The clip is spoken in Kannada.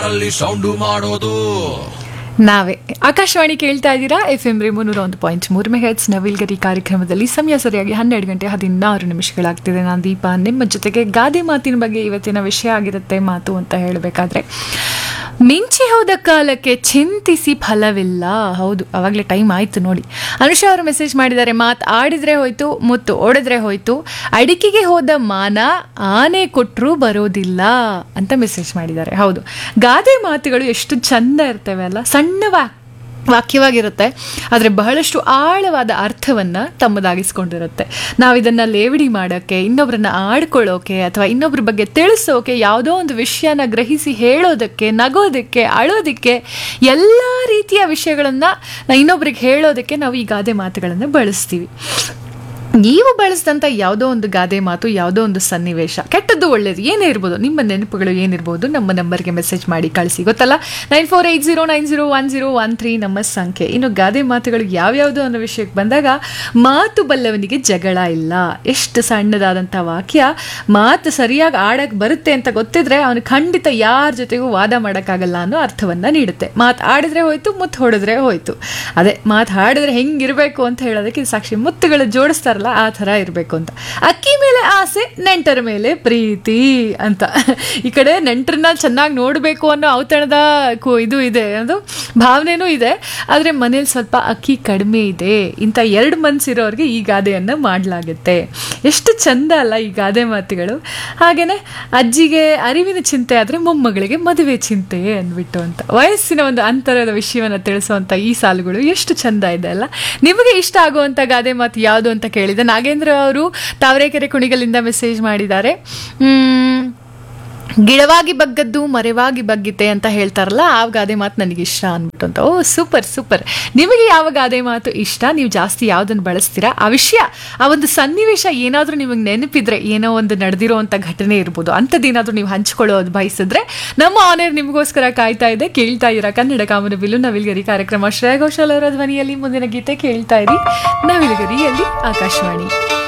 ಯಾರಲ್ಲಿ ಸೌಂಡು ಮಾಡೋದು ನಾವೇ ಆಕಾಶವಾಣಿ ಕೇಳ್ತಾ ಇದ್ದೀರಾ ಎಫ್ ಎಂ ರೇಮು ನೂರ ಒಂದು ಪಾಯಿಂಟ್ ಮೂರು ಮೆಹೆಟ್ಸ್ ನವಿಲ್ಗರಿ ಕಾರ್ಯಕ್ರಮದಲ್ಲಿ ಸಮಯ ಸರಿಯಾಗಿ ಹನ್ನೆರಡು ಗಂಟೆ ಹದಿನಾರು ನಿಮಿಷಗಳಾಗ್ತಿದೆ ನಾನು ದೀಪ ನಿಮ್ಮ ಜೊತೆಗೆ ಗಾದೆ ಮಾತಿನ ಬಗ್ಗೆ ಇವತ್ತಿನ ವಿಷಯ ಆಗಿರುತ್ತೆ ಮಾತು ಅಂತ ಹೇಳಬೇಕಾದ್ರೆ ಮಿಂಚಿ ಹೋದ ಕಾಲಕ್ಕೆ ಚಿಂತಿಸಿ ಫಲವಿಲ್ಲ ಹೌದು ಅವಾಗಲೇ ಟೈಮ್ ಆಯಿತು ನೋಡಿ ಅನುಷಾ ಅವರು ಮೆಸೇಜ್ ಮಾಡಿದ್ದಾರೆ ಮಾತು ಆಡಿದ್ರೆ ಹೋಯ್ತು ಮುತ್ತು ಓಡಿದ್ರೆ ಹೋಯ್ತು ಅಡಿಕೆಗೆ ಹೋದ ಮಾನ ಆನೆ ಕೊಟ್ಟರು ಬರೋದಿಲ್ಲ ಅಂತ ಮೆಸೇಜ್ ಮಾಡಿದ್ದಾರೆ ಹೌದು ಗಾದೆ ಮಾತುಗಳು ಎಷ್ಟು ಚಂದ ಇರ್ತವೆ ಅಲ್ಲ ಸಣ್ಣ ವಾ- ವಾಕ್ಯವಾಗಿರುತ್ತೆ ಆದರೆ ಬಹಳಷ್ಟು ಆಳವಾದ ಅರ್ಥವನ್ನು ತಮ್ಮದಾಗಿಸ್ಕೊಂಡಿರುತ್ತೆ ನಾವು ಇದನ್ನು ಲೇವಡಿ ಮಾಡೋಕ್ಕೆ ಇನ್ನೊಬ್ಬರನ್ನ ಆಡ್ಕೊಳ್ಳೋಕೆ ಅಥವಾ ಇನ್ನೊಬ್ಬರ ಬಗ್ಗೆ ತಿಳಿಸೋಕೆ ಯಾವುದೋ ಒಂದು ವಿಷಯನ ಗ್ರಹಿಸಿ ಹೇಳೋದಕ್ಕೆ ನಗೋದಕ್ಕೆ ಅಳೋದಕ್ಕೆ ಎಲ್ಲ ರೀತಿಯ ವಿಷಯಗಳನ್ನು ಇನ್ನೊಬ್ರಿಗೆ ಹೇಳೋದಕ್ಕೆ ನಾವು ಈ ಗಾದೆ ಮಾತುಗಳನ್ನು ಬಳಸ್ತೀವಿ ನೀವು ಬಳಸಿದಂಥ ಯಾವುದೋ ಒಂದು ಗಾದೆ ಮಾತು ಯಾವುದೋ ಒಂದು ಸನ್ನಿವೇಶ ಕೆಟ್ಟದ್ದು ಒಳ್ಳೇದು ಏನೇ ಇರ್ಬೋದು ನಿಮ್ಮ ನೆನಪುಗಳು ಏನಿರ್ಬೋದು ನಮ್ಮ ನಂಬರ್ಗೆ ಮೆಸೇಜ್ ಮಾಡಿ ಕಳಿಸಿ ಗೊತ್ತಲ್ಲ nine four eight zero nine zero one zero one three ನಮ್ಮ ಸಂಖ್ಯೆ ಇನ್ನು ಗಾದೆ ಮಾತುಗಳು ಯಾವ್ಯಾವುದು ಅನ್ನೋ ವಿಷಯಕ್ಕೆ ಬಂದಾಗ ಮಾತು ಬಲ್ಲವನಿಗೆ ಜಗಳ ಇಲ್ಲ ಎಷ್ಟು ಸಣ್ಣದಾದಂಥ ವಾಕ್ಯ ಮಾತು ಸರಿಯಾಗಿ ಆಡಕ್ಕೆ ಬರುತ್ತೆ ಅಂತ ಗೊತ್ತಿದ್ರೆ ಅವನು ಖಂಡಿತ ಯಾರ ಜೊತೆಗೂ ವಾದ ಮಾಡೋಕ್ಕಾಗಲ್ಲ ಅನ್ನೋ ಅರ್ಥವನ್ನು ನೀಡುತ್ತೆ ಮಾತು ಆಡಿದ್ರೆ ಹೋಯ್ತು ಮುತ್ತು ಹೊಡೆದ್ರೆ ಹೋಯ್ತು ಅದೇ ಮಾತು ಹಾಡಿದ್ರೆ ಹೆಂಗಿರಬೇಕು ಅಂತ ಹೇಳೋದಕ್ಕೆ ಇದು ಸಾಕ್ಷಿ ಮುತ್ತುಗಳು ಜೋಡಿಸ್ತಾರಲ್ಲ ಆ ಥರ ಇರಬೇಕು ಅಂತ ಅಕ್ಕಿ ಮೇಲೆ ಆಸೆ ನೆಂಟರ ಮೇಲೆ ಪ್ರೀತಿ ಅಂತ ಈ ಕಡೆ ನೆಂಟರನ್ನ ಚೆನ್ನಾಗಿ ನೋಡಬೇಕು ಅನ್ನೋ ಔತಣದ ಕು- ಇದು ಇದೆ ಅದು ಭಾವನೆನೂ ಇದೆ ಆದರೆ ಮನೇಲಿ ಸ್ವಲ್ಪ ಅಕ್ಕಿ ಕಡಿಮೆ ಇದೆ ಇಂಥ ಎರಡು ಮನ್ಸಿರೋರಿಗೆ ಈ ಗಾದೆಯನ್ನು ಮಾಡಲಾಗುತ್ತೆ ಎಷ್ಟು ಚಂದ ಅಲ್ಲ ಈ ಗಾದೆ ಮಾತುಗಳು ಹಾಗೇನೆ ಅಜ್ಜಿಗೆ ಅರಿವಿನ ಚಿಂತೆ ಆದರೆ ಮೊಮ್ಮಗಳಿಗೆ ಮದುವೆ ಚಿಂತೆ ಅಂದ್ಬಿಟ್ಟು ಅಂತ ವಯಸ್ಸಿನ ಒಂದು ಅಂತರದ ವಿಷಯವನ್ನು ತಿಳಿಸುವಂಥ ಈ ಸಾಲುಗಳು ಎಷ್ಟು ಚಂದ ಇದೆ ಅಲ್ಲ ನಿಮಗೆ ಇಷ್ಟ ಆಗುವಂಥ ಗಾದೆ ಮಾತು ಯಾವುದು ಅಂತ ಕೇಳಿದೆ ನಾಗೇಂದ್ರ ಅವರು ತಾವರೆಕೆರೆ ಕುಣಿಗಲಿಂದ ಮೆಸೇಜ್ ಮಾಡಿದ್ದಾರೆ ಮ್, ಗಿಡವಾಗಿ ಬಗ್ಗದ್ದು ಮರೆವಾಗಿ ಬಗ್ಗಿತೆ ಅಂತ ಹೇಳ್ತಾರಲ್ಲ ಆ ಗಾದೆ ಮಾತು ನನಗೆ ಇಷ್ಟ ಅಂದ್ಬಿಟ್ಟು ಅಂತ ಓ ಸೂಪರ್ ಸೂಪರ್ ನಿಮಗೆ ಯಾವ ಗಾದೆ ಮಾತು ಇಷ್ಟ ನೀವು ಜಾಸ್ತಿ ಯಾವುದನ್ನು ಬಳಸ್ತೀರಾ ಆ ವಿಷಯ ಆ ಒಂದು ಸನ್ನಿವೇಶ ಏನಾದರೂ ನಿಮಗೆ ನೆನಪಿದ್ರೆ ಏನೋ ಒಂದು ನಡೆದಿರೋ ಅಂಥ ಘಟನೆ ಇರ್ಬೋದು ಅಂಥದ್ದೇನಾದರೂ ನೀವು ಹಂಚ್ಕೊಳ್ಳೋದು ಬಯಸಿದ್ರೆ ನಮ್ಮ ಆನೇರ್ ನಿಮಗೋಸ್ಕರ ಕಾಯ್ತಾ ಇದೆ ಕೇಳ್ತಾ ಇರ ಕನ್ನಡ ಕಾಮನ ಬಿಲ್ಲು ನವಿಲ್ಗರಿ ಕಾರ್ಯಕ್ರಮ ಶ್ರೇಯಾ ಘೋಷಾಲ್ ಅವರ ಧ್ವನಿಯಲ್ಲಿ ಮುಂದಿನ ಗೀತೆ ಕೇಳ್ತಾ ಇರಿ ನವಿಲ್ಗರಿಯಲ್ಲಿ ಆಕಾಶವಾಣಿ